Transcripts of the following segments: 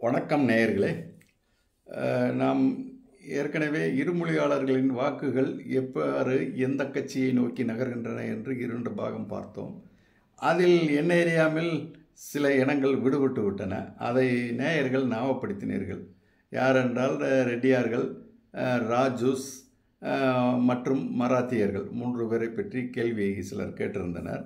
வணக்கம் நேயர்களே அஹ், நாம் ஏற்கனவே இருமொழியாளர்களின் வாக்குகள் எவ்வாறு எந்த கட்சியை நோக்கி நகர்கின்றன என்று இரண்டு பாகம் பார்த்தோம் அதில் என்ன அறியாமல் சில இனங்கள் விடுபட்டு விட்டன அதை நேயர்கள் ஞாபகப்படுத்தினீர்கள் யாரென்றால் அஹ், ரெட்டியார்கள் அஹ், ராஜூஸ் அஹ், மற்றும் மராத்தியர்கள் மூன்று பேரை பற்றி கேள்வி சிலர் கேட்டிருந்தனர்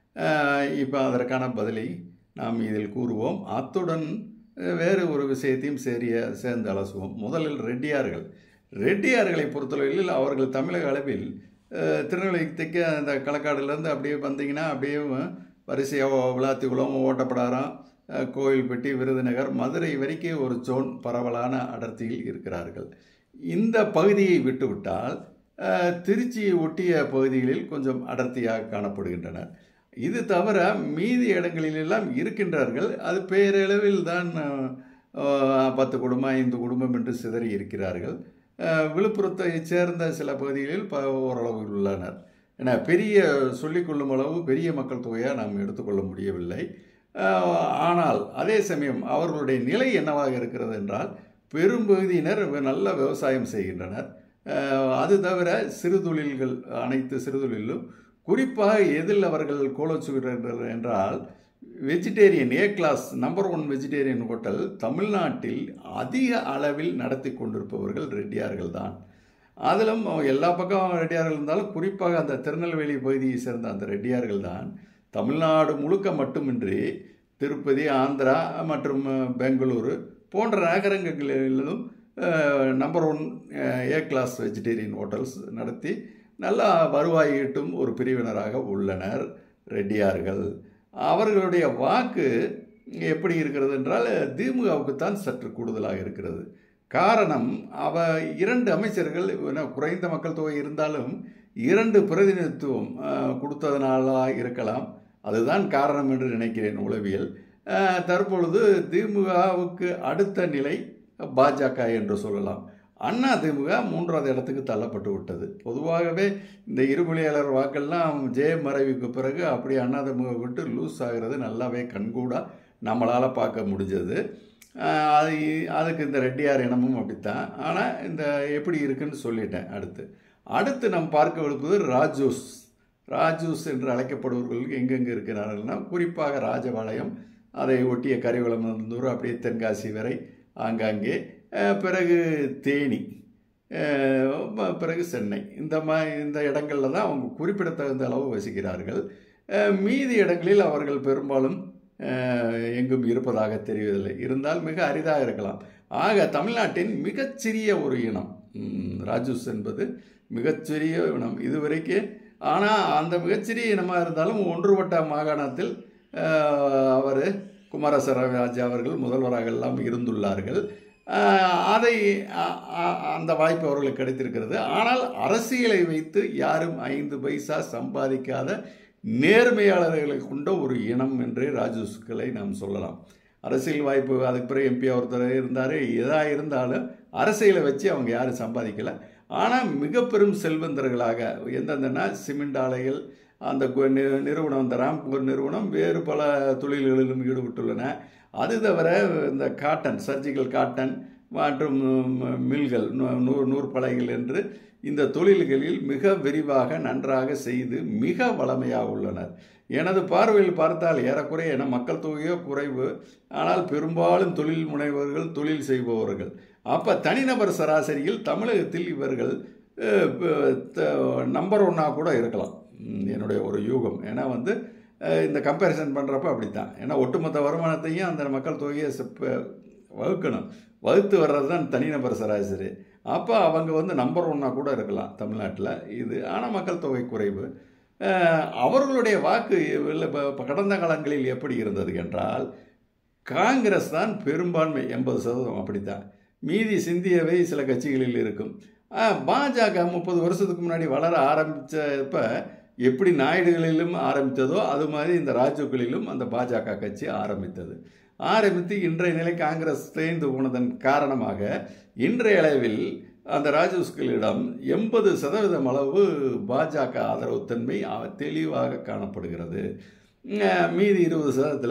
இப்போ அதற்கான பதிலை நாம் இதில் கூறுவோம் அத்துடன் அஹ், வேறு ஒரு விஷயத்தையும் சேரிய சேர்ந்து அலசுவோம் முதலில் ரெட்டியார்கள் ரெட்டியார்களை பொறுத்தளவில் அவர்கள் தமிழக அளவில் அஹ், திருநெல்வேலி தெற்க அந்த களக்காடுலேருந்து அப்படியே வந்தீங்கன்னா அப்படியே வரிசையாக விளாத்திக்குளம் ஓட்டப்படாரம் அஹ், கோயில்பட்டி விருதுநகர் மதுரை வரைக்கும் ஒரு ஜோன் பரவலான அடர்த்தியில் இருக்கிறார்கள் இந்த பகுதியை விட்டுவிட்டால் அஹ், திருச்சியை ஒட்டிய பகுதிகளில் கொஞ்சம் அடர்த்தியாக காணப்படுகின்றனர் இது தவிர மீதி இடங்களிலெல்லாம் இருக்கின்றார்கள் அது பேரளவில் தான் அஹ், அஹ், பத்து குடும்பம் ஐந்து குடும்பம் என்று சிதறி இருக்கிறார்கள் அஹ், விழுப்புரத்தை சேர்ந்த சில பகுதிகளில் ப ஓரளவு உள்ளனர் என பெரிய சொல்லிக்கொள்ளும் அளவு பெரிய மக்கள் தொகையாக நாம் எடுத்துக்கொள்ள முடியவில்லை அஹ், ஆனால் அதே சமயம் அவர்களுடைய நிலை என்னவாக இருக்கிறது என்றால் பெரும்பகுதியினர் நல்ல விவசாயம் செய்கின்றனர் அஹ், அது தவிர சிறு தொழில்கள் அனைத்து சிறு தொழிலும் குறிப்பாக எதில் அவர்கள் கோலச்சுகிறார்கள் என்றால் vegetarian A class number one vegetarian hotel தமிழ்நாட்டில் அதிக அளவில் நடத்தி கொண்டிருப்பவர்கள் ரெட்டியார்கள் தான் அதிலும் எல்லா பக்கம் ரெட்டியார்கள் இருந்தாலும் குறிப்பாக அந்த திருநெல்வேலி பகுதியை சேர்ந்த அந்த ரெட்டியார்கள் தான் தமிழ்நாடு முழுக்க மட்டுமின்றி திருப்பதி ஆந்திரா மற்றும் பெங்களூரு போன்ற நகரங்களிலும் number one A class vegetarian hotels நடத்தி நல்லா வருவாய் ஈட்டும் ஒரு பிரிவினராக உள்ளனர் ரெட்டியார்கள் அவர்களுடைய வாக்கு எப்படி இருக்கிறது என்றால் திமுகவுக்கு தான் சற்று கூடுதலாக இருக்கிறது காரணம் அவ இரண்டு அமைச்சர்கள் என்ன, குறைந்த மக்கள் தொகை இருந்தாலும் இரண்டு பிரதிநிதித்துவம் அஹ், கொடுத்ததனாலா இருக்கலாம் அதுதான் காரணம் என்று நினைக்கிறேன் உளவியல் அஹ், தற்பொழுது திமுகவுக்கு அடுத்த நிலை பாஜக என்று சொல்லலாம் அண்ணா திமுக மூன்றாவது இடத்துக்கு தள்ளப்பட்டு விட்டது பொதுவாகவே இந்த இருமொழியாளர் வாக்கெல்லாம் ஜெய மறைவுக்கு பிறகு அப்படி அண்ணா திமுக விட்டு லூஸ் ஆகிறது நல்லாவே கண்கூடா நம்மளால் பார்க்க முடிஞ்சது ஆஹ் அது அதுக்கு இந்த ரெட்டியார் இனமும் அப்படித்தான் ஆனால் இந்த எப்படி இருக்குன்னு சொல்லிட்டேன் அடுத்து அடுத்து நாம் பார்க்க விடுப்பது ராஜூஸ் ராஜூஸ் என்று அழைக்கப்படுபவர்கள் எங்கெங்கே இருக்கிறார்கள்னா குறிப்பாக ராஜபாளையம் அதை ஒட்டிய கரிவளமந்தூர் அப்படியே தென்காசி வரை ஆங்காங்கே அஹ் பிறகு தேனி அஹ் ப- பிறகு சென்னை இந்த மா இந்த இடங்களில் தான் அவங்க குறிப்பிடத்தகுந்த அளவு வசிக்கிறார்கள் அஹ் மீதி இடங்களில் அவர்கள் பெரும்பாலும் அஹ், எங்கும் இருப்பதாக தெரியவில்லை இருந்தால் மிக அரிதாக இருக்கலாம் ஆக தமிழ்நாட்டின் மிகச்சிறிய ஒரு இனம் ம், ராஜூஸ் என்பது மிகச்சிறிய இனம் இதுவரைக்கும் ஆனால் அந்த மிகச்சிறிய இனமாக இருந்தாலும் ஒன்றுபட்ட மாகாணத்தில் அவர் குமாரசரராஜா அவர்கள் முதல்வராக எல்லாம் இருந்துள்ளார்கள் ஆஹ் அதை அ- அ- அந்த வாய்ப்பு அவர்களுக்கு கிடைத்திருக்கிறது ஆனால் அரசியலை வைத்து யாரும் ஐந்து பைசா சம்பாதிக்காத நேர்மையாளர்களை கொண்ட ஒரு இனம் என்றே ராஜூஸ்களை நாம் சொல்லலாம் அரசியல் வாய்ப்பு அதுக்கு பிறகு எம்பி ஒருத்தர் இருந்தார் எதாக இருந்தாலும் அரசியலை வச்சு அவங்க யாரும் சம்பாதிக்கலை ஆனால் மிக பெரும் செல்வந்தர்களாக எந்தெந்தனா சிமெண்ட் ஆலைகள் அந்த கு- நி- நிறுவனம் இந்த ராம்பூர் நிறுவனம் வேறு பல தொழில்களிலும் ஈடுபட்டுள்ளன அது தவிர இந்த காட்டன் சர்ஜிக்கல் காட்டன் மற்றும் ம், மில்கள் நூ- நூறு நூற்பலைகள் என்று இந்த தொழில்களில் மிக விரிவாக நன்றாக செய்து மிக வளமையாக உள்ளனர் எனது பார்வையில் பார்த்தால் ஏறக்குறைய என மக்கள் தொகையோ குறைவு ஆனால் பெரும்பாலும் தொழில் முனைவர்கள் தொழில் செய்பவர்கள் அப்போ தனிநபர் சராசரியில் தமிழகத்தில் இவர்கள் நம்பர் ஒன்னாக கூட இருக்கலாம் ம், என்னுடைய ஒரு யூகம் ஏன்னா வந்து அஹ், இந்த கம்பேரிசன் பண்ணுறப்ப அப்படித்தான் ஏன்னா ஒட்டுமொத்த வருமானத்தையும் அந்த மக்கள் தொகையை செப்ப- வகுக்கணும் வகுத்து வர்றது தான் தனிநபர் சராசரி அப்போ அவங்க வந்து நம்பர் ஒன்னாக கூட இருக்கலாம் தமிழ்நாட்டில் இது ஆனால் மக்கள் தொகை குறைவு அஹ், அவர்களுடைய வாக்கு இல்ல, இப்ப- இப்ப கடந்த காலங்களில் எப்படி இருந்தது என்றால் காங்கிரஸ் தான் பெரும்பான்மை எண்பது சதவீதம் அப்படித்தான் மீதி சிந்தியவை சில கட்சிகளில் இருக்கும் ஆஹ், பாஜக முப்பது வருஷத்துக்கு முன்னாடி வளர ஆரம்பித்தப்ப எப்படி நாயுடுகளிலும் ஆரம்பித்ததோ அது மாதிரி இந்த ராஜுக்களிலும் அந்த பாஜக கட்சி ஆரம்பித்தது ஆரம்பித்து இன்றைய நிலை காங்கிரஸ் தேய்ந்து போனதன் காரணமாக இன்றைய அளவில் அந்த ராஜூஸ்களிடம் எண்பது சதவீதம் அளவு பாஜக ஆதரவுத்தன்மை அ- தெளிவாக காணப்படுகிறது அஹ் மீதி இருபது சதவீதத்தில்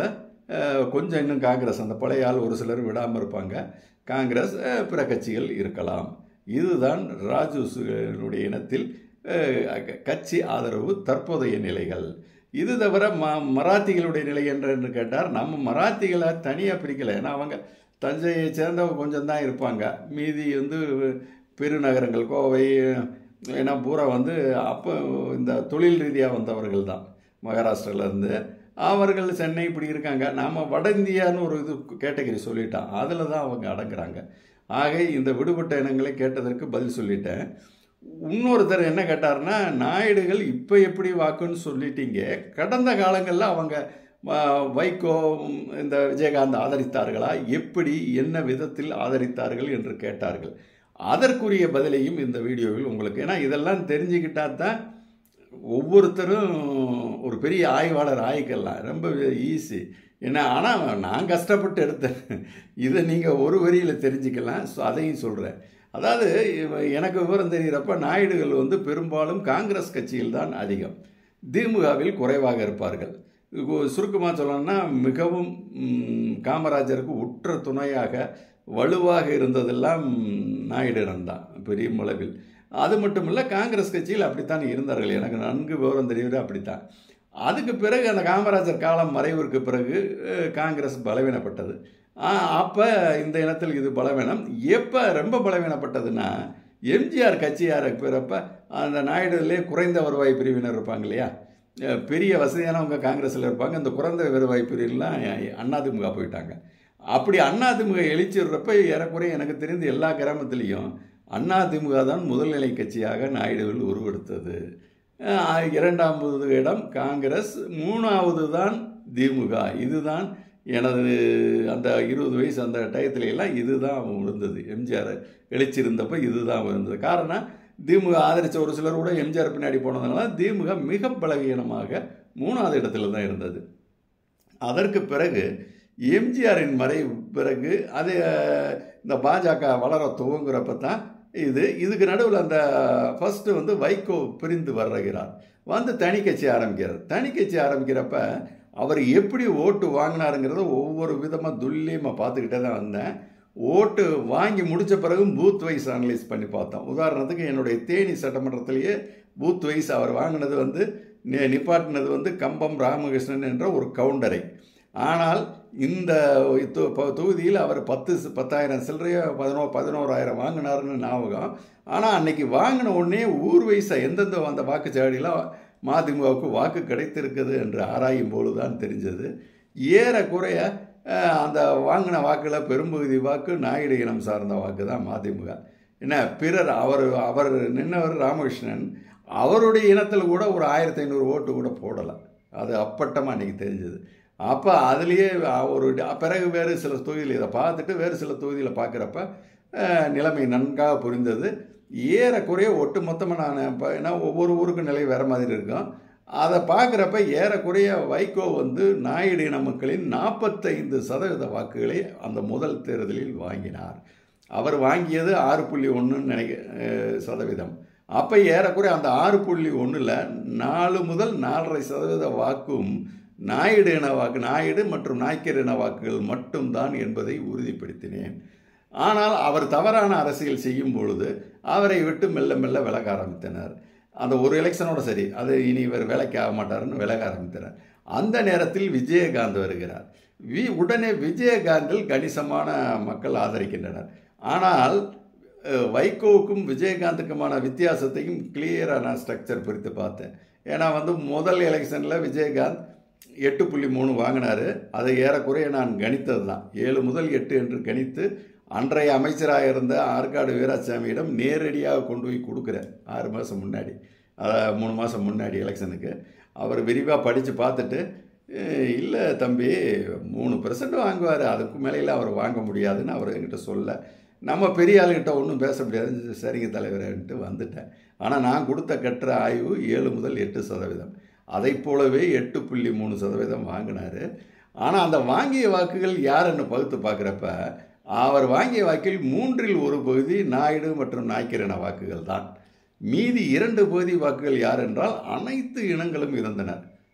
அஹ், கொஞ்சம் இன்னும் காங்கிரஸ் அந்த பழைய ஆள் ஒரு சிலர் விடாமல் இருப்பாங்க காங்கிரஸ் அஹ், பிற கட்சிகள் இருக்கலாம் இதுதான் ராஜுனுடைய இனத்தில் அஹ், க- கட்சி ஆதரவு தற்போதைய நிலைகள் இது தவிர ம மராத்திகளுடைய நிலை என்ன என்று கேட்டார் நம்ம மராத்திகளை தனியாக பிரிக்கலை ஏன்னா அவங்க தஞ்சையை சேர்ந்தவங்க கொஞ்சம் தான் இருப்பாங்க மீதி வந்து பெருநகரங்கள் கோவை ஏன்னா பூரா வந்து அப்போ இந்த தொழில் ரீதியாக வந்தவர்கள் தான் மகாராஷ்டிராலேருந்து அவர்கள் சென்னை இப்படி இருக்காங்க நாம் வட இந்தியான்னு ஒரு இது கேட்டகரி சொல்லிட்டான் அதில் தான் அவங்க அடங்குறாங்க ஆக இந்த விடுபட்ட இனங்களை கேட்டதற்கு பதில் சொல்லிட்டேன் இன்னொருத்தர் என்ன கேட்டார்னா நாயுடுகள் இப்போ எப்படி வாக்குன்னு சொல்லிட்டீங்க கடந்த காலங்களில் அவங்க ஆ, வைகோ ம், இந்த விஜயகாந்த் ஆதரித்தார்களா எப்படி என்ன விதத்தில் ஆதரித்தார்கள் என்று கேட்டார்கள் அதற்குரிய பதிலையும் இந்த வீடியோவில் உங்களுக்கு ஏன்னா இதெல்லாம் தெரிஞ்சுக்கிட்டா தான் ஒவ்வொருத்தரும் ஒரு பெரிய ஆய்வாளர் ஆயிக்கலாம் ரொம்ப ஈஸி ஏன்னா ஆனால் நான் கஷ்டப்பட்டு எடுத்தேன் இதை நீங்கள் ஒரு வரியில் தெரிஞ்சுக்கலாம் ஸோ அதையும் சொல்கிறேன் அதாவது இவ- எனக்கு விவரம் தெரிகிறப்ப நாயுடுகள் வந்து பெரும்பாலும் காங்கிரஸ் கட்சியில் தான் அதிகம் திமுகவில் குறைவாக இருப்பார்கள் சுருக்கமாக சொல்லணும்னா மிகவும் ம், காமராஜருக்கு உற்ற துணையாக வலுவாக இருந்ததெல்லாம் நாயுடிடம்தான் பெரிய அளவில் அது மட்டும் இல்லை காங்கிரஸ் கட்சியில் அப்படித்தான் இருந்தார்கள் எனக்கு நன்கு விவரம் தெரியுது அப்படித்தான் அதுக்கு பிறகு அந்த காமராஜர் காலம் மறைவிற்கு பிறகு அஹ், காங்கிரஸ் பலவீனப்பட்டது அப்போ இந்த இனத்தில் இது பலவீனம் எப்போ ரொம்ப பலவீனப்பட்டதுன்னா எம்ஜிஆர் கட்சியார் பிறப்ப அந்த நாயுடுலே குறைந்த வருவாய் பிரிவினர் இருப்பாங்க இல்லையா அஹ், பெரிய வசதியானவங்க காங்கிரஸில் இருப்பாங்க இந்த குறைந்த வருவாய் பிரிவுலாம் அதிமுக போயிட்டாங்க அப்படி அதிமுக எழுச்சிடுறப்ப ஏறக்குறைய எனக்கு தெரிந்து எல்லா கிராமத்துலேயும் அதிமுக தான் முதல்நிலை கட்சியாக நாயுடுவில் உருவெடுத்தது அஹ், இரண்டாவது இடம் காங்கிரஸ் மூணாவது தான் திமுக இதுதான் எனது அந்த இருபது வயசு அந்த டயத்துல எல்லாம் இதுதான் இருந்தது எம்ஜிஆர் எழுச்சிருந்தப்ப இதுதான் இருந்தது காரணம் திமுக ஆதரித்த ஒரு சிலர் கூட எம்ஜிஆர் பின்னாடி போனதுனால திமுக மிக பலவீனமாக மூணாவது இடத்துல தான் இருந்தது அதற்கு பிறகு எம்ஜிஆரின் மறைவு பிறகு அது அஹ், இந்த பாஜக வளர துவங்குறப்ப தான் இது இதுக்கு நடுவில் அந்த ஃபஸ்ட்டு வந்து வைகோ பிரிந்து வருகிறார் வந்து தனி கட்சி ஆரம்பிக்கிறார் தனி கட்சி ஆரம்பிக்கிறப்ப அவர் எப்படி ஓட்டு வாங்கினாருங்கிறத ஒவ்வொரு விதமாக துல்லியமாக பார்த்துக்கிட்டே தான் வந்தேன் ஓட்டு வாங்கி முடித்த பிறகு பூத் வைஸ் அனலைஸ் பண்ணி பார்த்தோம் உதாரணத்துக்கு என்னுடைய தேனி சட்டமன்றத்திலேயே பூத் வைஸ் அவர் வாங்கினது வந்து நி- நிப்பாட்டினது வந்து கம்பம் ராமகிருஷ்ணன் என்ற ஒரு கவுண்டரை ஆனால் இந்த தொ- ப- தொகுதியில் அவர் பத்து சி- பத்தாயிரம் சில்லறையோ பதினோ பதினோராயிரம் வாங்கினாருன்னு ஞாபகம் ஆனால் அன்னைக்கு வாங்கின உடனே ஊர் வயசாக எந்தெந்த அந்த வாக்குச்சாவடியில் மதிமுகவுக்கு வாக்கு கிடைத்திருக்குது என்று ஆராயும் பொழுது தான் தெரிஞ்சது ஏறக்குறைய அஹ், அந்த வாங்கின வாக்கில் பெரும்பகுதி வாக்கு நாயுடு இனம் சார்ந்த வாக்கு தான் மதிமுக என்ன பிறர் அவர் அவர் நின்னவர் ராமகிருஷ்ணன் அவருடைய இனத்தில் கூட ஒரு ஆயிரத்தி ஐநூறு ஓட்டு கூட போடலை அது அப்பட்டமாக அன்றைக்கி தெரிஞ்சது அப்போ அதுலேயே ஒரு ட- பிறகு வேறு சில தொகுதியில் இதை பார்த்துட்டு வேறு சில தொகுதியில் பார்க்குறப்ப அஹ், நிலைமை நன்காக புரிந்தது ஏறக்குறைய ஒட்டு மொத்தமாக நான் இப்போ ஏன்னா ஒவ்வொரு ஊருக்கும் நிலை வேறு மாதிரி இருக்கும் அதை பார்க்குறப்ப ஏறக்குறைய வைகோ வந்து நாயுடு இன மக்களின் நாற்பத்தைந்து சதவீத வாக்குகளை அந்த முதல் தேர்தலில் வாங்கினார் அவர் வாங்கியது ஆறு புள்ளி ஒன்றுன்னு நினைக்க அஹ், சதவீதம் அப்போ ஏறக்குறைய அந்த ஆறு புள்ளி ஒன்றில் நாலு முதல் நாலரை சதவீத வாக்கும் நாயுடு இன வாக்கு நாயுடு மற்றும் நாய்க்கர் இன வாக்குகள் மட்டும்தான் என்பதை உறுதிப்படுத்தினேன் ஆனால் அவர் தவறான அரசியல் செய்யும் பொழுது அவரை விட்டு மெல்ல மெல்ல விலக ஆரம்பித்தனர் அந்த ஒரு எலெக்ஷனோட சரி அது இனி இவர் வேலைக்கு ஆக மாட்டாருன்னு விலக ஆரம்பித்தனர் அந்த நேரத்தில் விஜயகாந்த் வருகிறார் வி உடனே விஜயகாந்தில் கணிசமான மக்கள் ஆதரிக்கின்றனர் ஆனால் அஹ், வைகோவுக்கும் விஜயகாந்துக்குமான வித்தியாசத்தையும் கிளியரான ஸ்ட்ரக்சர் பிரித்து பார்த்தேன் ஏன்னா வந்து முதல் எலெக்ஷனில் விஜயகாந்த் எட்டு புள்ளி மூணு வாங்கினாரு அதை ஏறக்குறைய நான் கணித்தது தான் ஏழு முதல் எட்டு என்று கணித்து அன்றைய அமைச்சராக இருந்த ஆற்காடு வீராசாமியிடம் நேரடியாக கொண்டு போய் கொடுக்குறேன் ஆறு மாதம் முன்னாடி அதாவது மூணு மாதம் முன்னாடி எலெக்ஷனுக்கு அவர் விரிவாக படித்து பார்த்துட்டு இல்லை தம்பி மூணு பெர்சன்ட் வாங்குவார் அதுக்கு மேலேயில் அவர் வாங்க முடியாதுன்னு அவர் என்கிட்ட சொல்ல நம்ம பெரிய ஆளுகிட்ட ஒன்றும் பேச முடியாது சரிங்க தலைவரன்ட்டு வந்துட்டேன் ஆனால் நான் கொடுத்த கட்டுற ஆய்வு ஏழு முதல் எட்டு சதவீதம் அதை போலவே எட்டு புள்ளி மூணு சதவீதம் வாங்கினார் ஆனால் அந்த வாங்கிய வாக்குகள் யாருன்னு பகுத்து பார்க்குறப்ப அவர் வாங்கிய வாக்கில் மூன்றில் ஒரு பகுதி நாயுடு மற்றும் நாய்க்கிரண வாக்குகள் தான் மீதி இரண்டு பகுதி வாக்குகள் யார் என்றால் அனைத்து இனங்களும் இருந்தனர்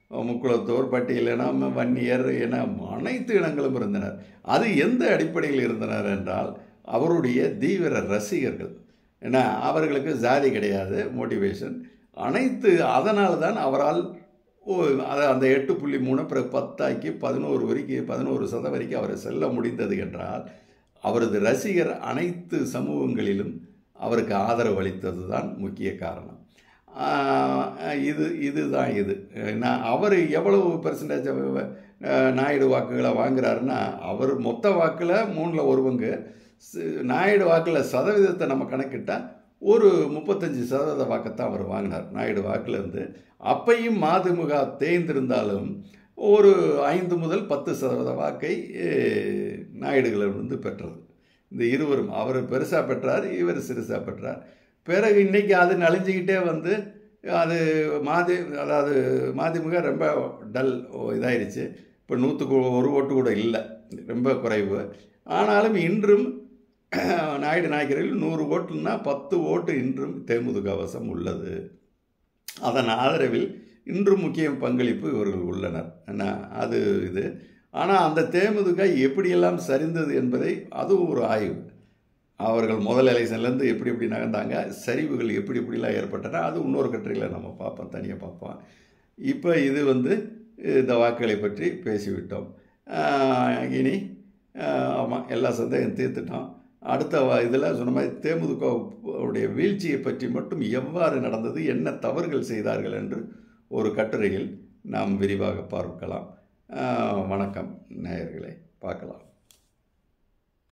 முக்குளத்தோர் பட்டியலினம் வன்னியர் என அனைத்து இனங்களும் இருந்தனர் அது எந்த அடிப்படையில் இருந்தனர் என்றால் அவருடைய தீவிர ரசிகர்கள் ஏன்னா அவர்களுக்கு ஜாதி கிடையாது மோட்டிவேஷன் அனைத்து அதனால தான் அவரால் ஓ அது அந்த எட்டு புள்ளி மூணு பிறகு பத்தாக்கி பதினோரு வரைக்கும் பதினோரு சதம் வரைக்கும் அவர் செல்ல முடிந்தது என்றால் அவரது ரசிகர் அனைத்து சமூகங்களிலும் அவருக்கு ஆதரவு அளித்தது தான் முக்கிய காரணம் ஆஹ் இது இதுதான் இது நான் அவர் எவ்வளவு பெர்சன்டேஜ் நாயுடு வாக்குகளை வாங்குறாருன்னா அவர் மொத்த வாக்கில் மூணில் ஒரு பங்கு சி- நாயுடு வாக்கில் சதவீதத்தை நம்ம கணக்கிட்டால் ஒரு முப்பத்தஞ்சு சதவீத வாக்கைத்தான் அவர் வாங்கினார் நாயுடு வாக்குலேருந்து அப்பையும் மதிமுக தேய்ந்திருந்தாலும் ஒரு ஐந்து முதல் பத்து சதவீத வாக்கை அஹ், நாயுடுகளிலிருந்து பெற்றது இந்த இருவரும் அவர் பெருசாக பெற்றார் இவர் சிறுசாக பெற்றார் பிறகு இன்னைக்கு அது நலிஞ்சிக்கிட்டே வந்து அது மாதி அதாவது மதிமுக ரொம்ப டல் இதாயிருச்சு இப்போ நூற்றுக்கு ஒரு ஓட்டு கூட இல்லை ரொம்ப குறைவு ஆனாலும் இன்றும் நாயுடு நாயக்கரில் நூறு ஓட்டுன்னா பத்து ஓட்டு இன்றும் தேமுதிக வசம் உள்ளது அதன் ஆதரவில் இன்றும் முக்கிய பங்களிப்பு இவர்கள் உள்ளனர் என்ன அது இது ஆனால் அந்த தேமுதிக எப்படியெல்லாம் சரிந்தது என்பதை அதுவும் ஒரு ஆய்வு அவர்கள் முதல் எலெக்ஷன்லேருந்து எப்படி எப்படி நகர்ந்தாங்க சரிவுகள் எப்படி எப்படிலாம் ஏற்பட்டன அது இன்னொரு கட்டுரையில் நம்ம பார்ப்போம் தனியாக பார்ப்போம் இப்போ இது வந்து இந்த வாக்குகளை பற்றி பேசிவிட்டோம் ஆஹ் இனி ஆமாம் எல்லா சந்தேகம் தீர்த்துட்டோம் அடுத்த இதில் சொன்ன மாதிரி தேமுதிகவுடைய வீழ்ச்சியை பற்றி மட்டும் எவ்வாறு நடந்தது என்ன தவறுகள் செய்தார்கள் என்று ஒரு கட்டுரையில் நாம் விரிவாக பார்க்கலாம் ஆஹ் வணக்கம் நேயர்களே பார்க்கலாம்